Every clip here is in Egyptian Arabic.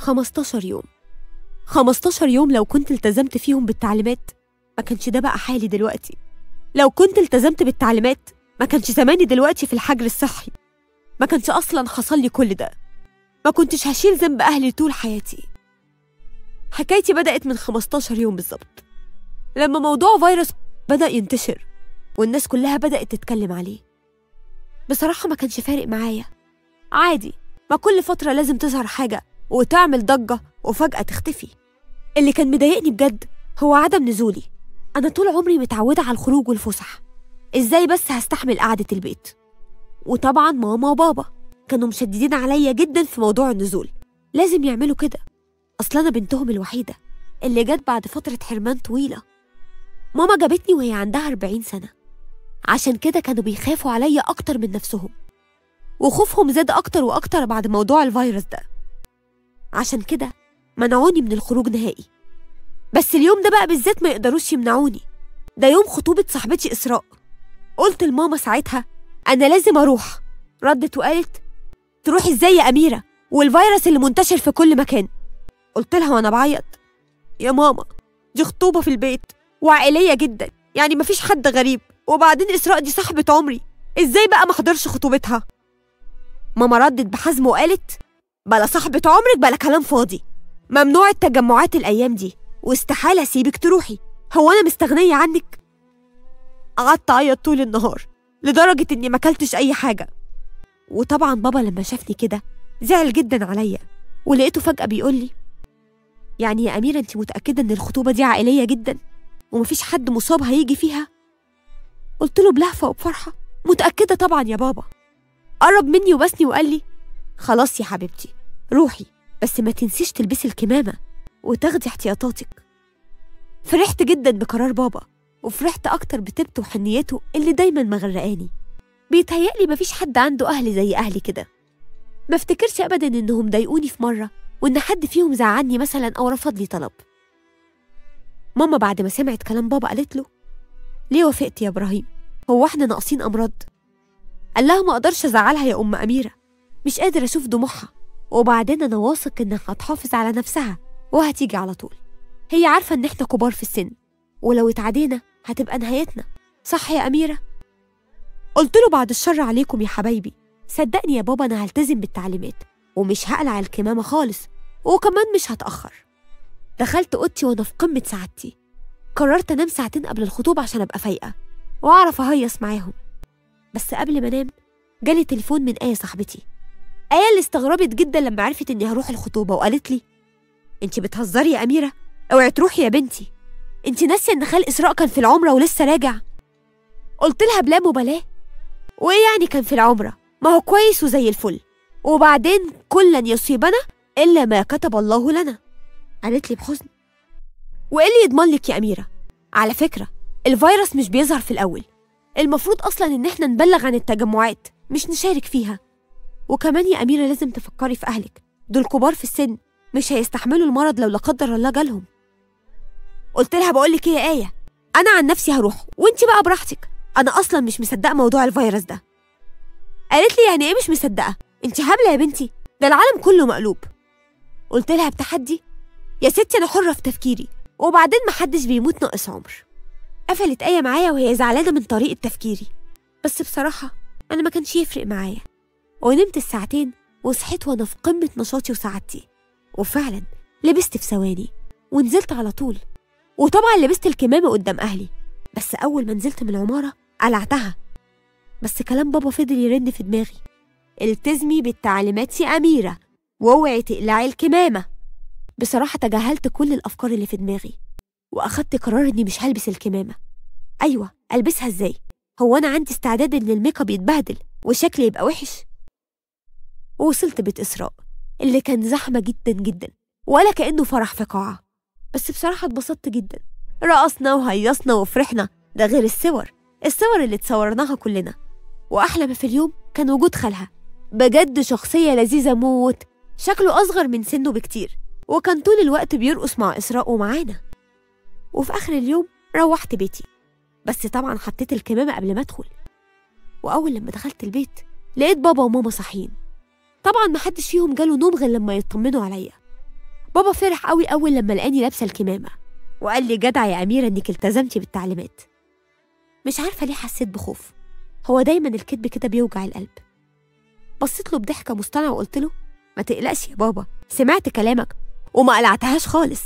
15 يوم 15 يوم لو كنت التزمت فيهم بالتعليمات ما كانش ده بقى حالي دلوقتي لو كنت التزمت بالتعليمات ما كانش زماني دلوقتي في الحجر الصحي ما كانش أصلا حصل لي كل ده ما كنتش هشيل ذنب أهلي طول حياتي حكايتي بدأت من 15 يوم بالظبط لما موضوع فيروس بدأ ينتشر والناس كلها بدأت تتكلم عليه بصراحة ما كانش فارق معايا عادي ما كل فترة لازم تظهر حاجة وتعمل ضجة وفجأة تختفي اللي كان مضايقني بجد هو عدم نزولي أنا طول عمري متعودة على الخروج والفسح إزاي بس هستحمل قعدة البيت وطبعا ماما وبابا كانوا مشددين عليا جدا في موضوع النزول لازم يعملوا كده أصل أنا بنتهم الوحيدة اللي جت بعد فترة حرمان طويلة ماما جابتني وهي عندها 40 سنة عشان كده كانوا بيخافوا عليا أكتر من نفسهم وخوفهم زاد أكتر وأكتر بعد موضوع الفيروس ده عشان كده منعوني من الخروج نهائي بس اليوم ده بقى بالذات ما يقدروش يمنعوني ده يوم خطوبة صاحبتي إسراء قلت لماما ساعتها أنا لازم أروح ردت وقالت تروحي إزاي يا أميرة والفيروس اللي منتشر في كل مكان قلت لها وأنا بعيط يا ماما دي خطوبة في البيت وعائلية جدا يعني مفيش حد غريب وبعدين إسراء دي صاحبة عمري إزاي بقى ما حضرش خطوبتها ماما ردت بحزم وقالت بلا صاحبة عمرك بلا كلام فاضي ممنوع التجمعات الأيام دي واستحالة أسيبك تروحي هو أنا مستغنية عنك قعدت أعيط طول النهار لدرجة إني ما أكلتش أي حاجة وطبعا بابا لما شافني كده زعل جدا عليا ولقيته فجأة بيقول لي يعني يا أميرة أنت متأكدة إن الخطوبة دي عائلية جدا ومفيش حد مصاب هيجي فيها قلت له بلهفة وبفرحة متأكدة طبعا يا بابا قرب مني وبسني وقال لي خلاص يا حبيبتي روحي بس ما تنسيش تلبسي الكمامة وتاخدي احتياطاتك فرحت جدا بقرار بابا وفرحت أكتر بتبته وحنيته اللي دايما مغرقاني بيتهيألي مفيش حد عنده أهل زي أهلي كده ما افتكرش أبدا إنهم ضايقوني في مرة وإن حد فيهم زعلني مثلا أو رفض لي طلب ماما بعد ما سمعت كلام بابا قالت له ليه وافقت يا إبراهيم هو احنا ناقصين أمراض قال لها ما أقدرش أزعلها يا أم أميرة مش قادر أشوف دموعها وبعدين أنا واثق إنها هتحافظ على نفسها وهتيجي على طول هي عارفة إن إحنا كبار في السن ولو اتعدينا هتبقى نهايتنا صح يا أميرة؟ قلت له بعد الشر عليكم يا حبايبي صدقني يا بابا أنا هلتزم بالتعليمات ومش هقلع الكمامة خالص وكمان مش هتأخر دخلت أوضتي وأنا في قمة سعادتي قررت أنام ساعتين قبل الخطوبة عشان أبقى فايقة وأعرف أهيص معاهم بس قبل ما أنام جالي تليفون من آية صاحبتي آية اللي استغربت جدا لما عرفت إني هروح الخطوبة وقالت لي أنت بتهزري يا أميرة اوعي تروحي يا بنتي أنت ناسية إن خال إسراء كان في العمرة ولسه راجع قلت لها بلا مبالاة وإيه يعني كان في العمرة ما هو كويس وزي الفل وبعدين كلا يصيبنا إلا ما كتب الله لنا قالت لي بحزن وإيه اللي يضمن لك يا أميرة على فكرة الفيروس مش بيظهر في الأول المفروض أصلا إن إحنا نبلغ عن التجمعات مش نشارك فيها وكمان يا أميرة لازم تفكري في أهلك دول كبار في السن مش هيستحملوا المرض لو لا قدر الله جالهم قلت لها بقول لك ايه يا آية أنا عن نفسي هروح وانتي بقى براحتك أنا أصلا مش مصدقة موضوع الفيروس ده قالت لي يعني ايه مش مصدقة انتي هبلة يا بنتي ده العالم كله مقلوب قلت لها بتحدي يا ستي أنا حرة في تفكيري وبعدين محدش بيموت ناقص عمر قفلت آية معايا وهي زعلانة من طريقة تفكيري بس بصراحة أنا ما كانش يفرق معايا ونمت الساعتين وصحيت وأنا في قمة نشاطي وسعادتي وفعلا لبست في ثواني ونزلت على طول وطبعا لبست الكمامة قدام أهلي بس أول ما نزلت من العمارة قلعتها بس كلام بابا فضل يرن في دماغي التزمي بالتعليمات يا أميرة واوعي تقلعي الكمامة بصراحة تجاهلت كل الأفكار اللي في دماغي وأخدت قرار إني مش هلبس الكمامة أيوة ألبسها إزاي؟ هو أنا عندي استعداد إن الميك اب يتبهدل وشكلي يبقى وحش؟ ووصلت بيت إسراء اللي كان زحمة جدا جدا ولا كأنه فرح في قاعة بس بصراحة اتبسطت جدا رقصنا وهيصنا وفرحنا ده غير الصور الصور اللي اتصورناها كلنا وأحلى ما في اليوم كان وجود خالها بجد شخصية لذيذة موت شكله أصغر من سنه بكتير وكان طول الوقت بيرقص مع إسراء ومعانا وفي آخر اليوم روحت بيتي بس طبعا حطيت الكمامة قبل ما أدخل وأول لما دخلت البيت لقيت بابا وماما صاحيين طبعا محدش فيهم جاله نوم غير لما يطمنوا عليا بابا فرح قوي أول لما لقاني لابسة الكمامة وقال لي جدع يا أميرة إنك التزمتي بالتعليمات مش عارفة ليه حسيت بخوف هو دايما الكذب كده بيوجع القلب بصيت له بضحكة مصطنعة وقلت له ما تقلقش يا بابا سمعت كلامك وما قلعتهاش خالص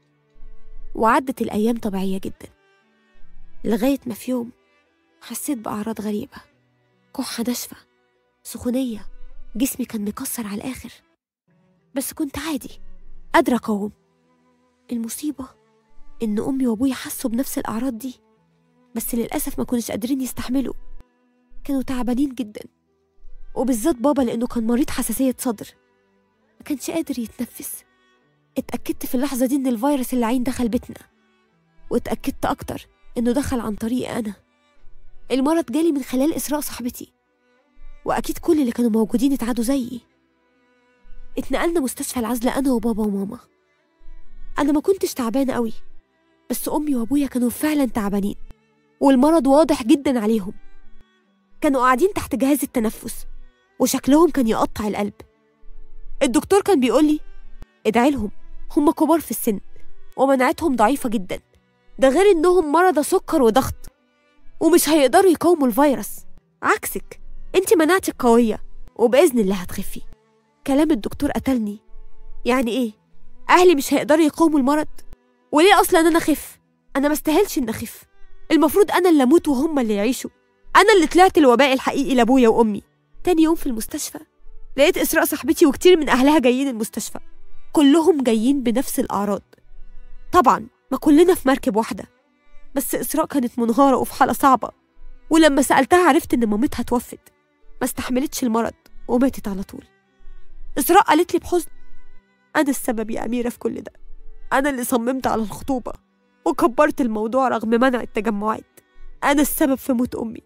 وعدت الأيام طبيعية جدا لغاية ما في يوم حسيت بأعراض غريبة كحة ناشفة سخونية جسمي كان مكسر على الآخر بس كنت عادي قادرة أقاوم المصيبة إن أمي وأبويا حسوا بنفس الأعراض دي بس للأسف ما كانوش قادرين يستحملوا كانوا تعبانين جدا وبالذات بابا لأنه كان مريض حساسية صدر ما كانش قادر يتنفس اتأكدت في اللحظة دي إن الفيروس اللعين دخل بيتنا واتأكدت أكتر إنه دخل عن طريقي أنا المرض جالي من خلال إسراء صاحبتي وأكيد كل اللي كانوا موجودين اتعادوا زيي اتنقلنا مستشفى العزل أنا وبابا وماما أنا ما كنتش تعبانة قوي بس أمي وأبويا كانوا فعلا تعبانين والمرض واضح جدا عليهم كانوا قاعدين تحت جهاز التنفس وشكلهم كان يقطع القلب الدكتور كان بيقول لي ادعي لهم هم كبار في السن ومناعتهم ضعيفة جدا ده غير إنهم مرضى سكر وضغط ومش هيقدروا يقاوموا الفيروس عكسك انت مناعتك قوية وبإذن الله هتخفي كلام الدكتور قتلني يعني ايه أهلي مش هيقدروا يقاوموا المرض وليه أصلا أنا أخف أنا ما استاهلش إن أخف المفروض أنا اللي أموت وهم اللي يعيشوا أنا اللي طلعت الوباء الحقيقي لأبويا وأمي تاني يوم في المستشفى لقيت إسراء صاحبتي وكتير من أهلها جايين المستشفى كلهم جايين بنفس الأعراض طبعا ما كلنا في مركب واحدة بس إسراء كانت منهارة وفي حالة صعبة ولما سألتها عرفت إن مامتها توفت ما استحملتش المرض وماتت على طول إسراء قالت لي بحزن أنا السبب يا أميرة في كل ده أنا اللي صممت على الخطوبة وكبرت الموضوع رغم منع التجمعات أنا السبب في موت أمي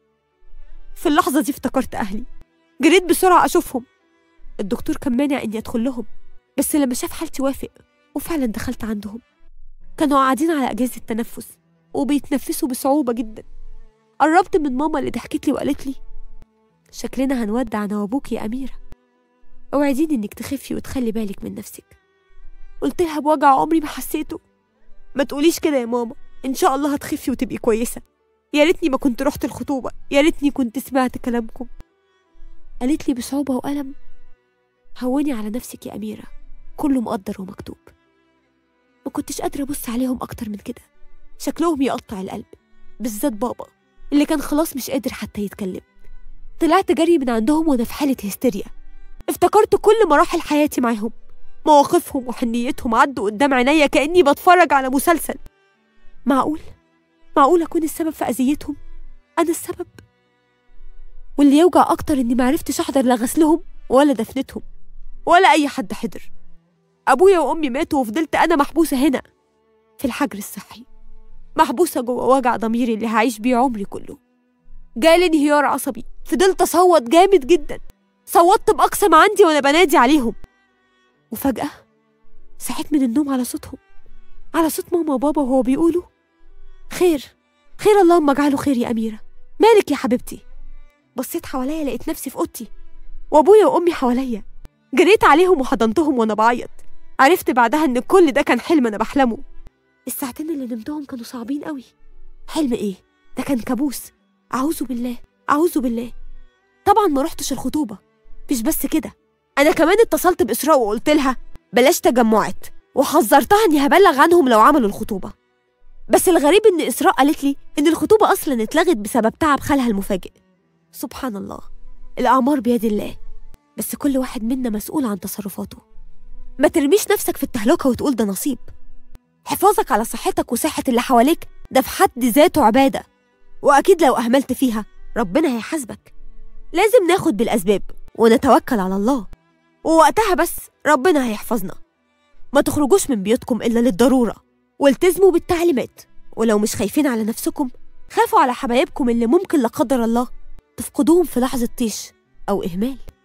في اللحظة دي افتكرت أهلي جريت بسرعة أشوفهم الدكتور كان مانع إني أدخل لهم بس لما شاف حالتي وافق وفعلا دخلت عندهم كانوا قاعدين على أجهزة التنفس وبيتنفسوا بصعوبة جدا قربت من ماما اللي ضحكت لي وقالت لي شكلنا هنودع أنا وأبوك يا أميرة اوعديني إنك تخفي وتخلي بالك من نفسك قلت لها بوجع عمري ما حسيته ما تقوليش كده يا ماما إن شاء الله هتخفي وتبقي كويسة يا ريتني ما كنت رحت الخطوبة يا ريتني كنت سمعت كلامكم قالت لي بصعوبة وألم هوني على نفسك يا أميرة كله مقدر ومكتوب ما كنتش قادرة أبص عليهم أكتر من كده شكلهم يقطع القلب بالذات بابا اللي كان خلاص مش قادر حتى يتكلم طلعت جري من عندهم وأنا في حالة هستيريا افتكرت كل مراحل حياتي معاهم مواقفهم وحنيتهم عدوا قدام عينيا كأني بتفرج على مسلسل معقول معقول أكون السبب في أذيتهم أنا السبب واللي يوجع أكتر إني معرفتش أحضر لا غسلهم ولا دفنتهم ولا أي حد حضر أبويا وأمي ماتوا وفضلت أنا محبوسة هنا في الحجر الصحي محبوسة جوه وجع ضميري اللي هعيش بيه عمري كله جالي انهيار عصبي فضلت أصوت جامد جدا صوتت بأقصى ما عندي وأنا بنادي عليهم وفجأة صحيت من النوم على صوتهم على صوت ماما وبابا وهو بيقولوا خير خير اللهم اجعله خير يا أميرة مالك يا حبيبتي بصيت حواليا لقيت نفسي في أوضتي وأبويا وأمي حواليا جريت عليهم وحضنتهم وأنا بعيط عرفت بعدها إن كل ده كان حلم أنا بحلمه الساعتين اللي نمتهم كانوا صعبين قوي حلم إيه؟ ده كان كابوس أعوذ بالله أعوذ بالله طبعا ما رحتش الخطوبة مش بس كده أنا كمان اتصلت بإسراء وقلت لها بلاش تجمعات وحذرتها إني هبلغ عنهم لو عملوا الخطوبة بس الغريب إن إسراء قالت لي إن الخطوبة أصلا اتلغت بسبب تعب خالها المفاجئ سبحان الله الأعمار بيد الله بس كل واحد منا مسؤول عن تصرفاته ما ترميش نفسك في التهلكة وتقول ده نصيب حفاظك على صحتك وصحة اللي حواليك ده في حد ذاته عبادة وأكيد لو أهملت فيها ربنا هيحاسبك لازم ناخد بالأسباب ونتوكل على الله ووقتها بس ربنا هيحفظنا ما تخرجوش من بيوتكم إلا للضرورة والتزموا بالتعليمات ولو مش خايفين على نفسكم خافوا على حبايبكم اللي ممكن لا قدر الله تفقدوهم في لحظة طيش أو إهمال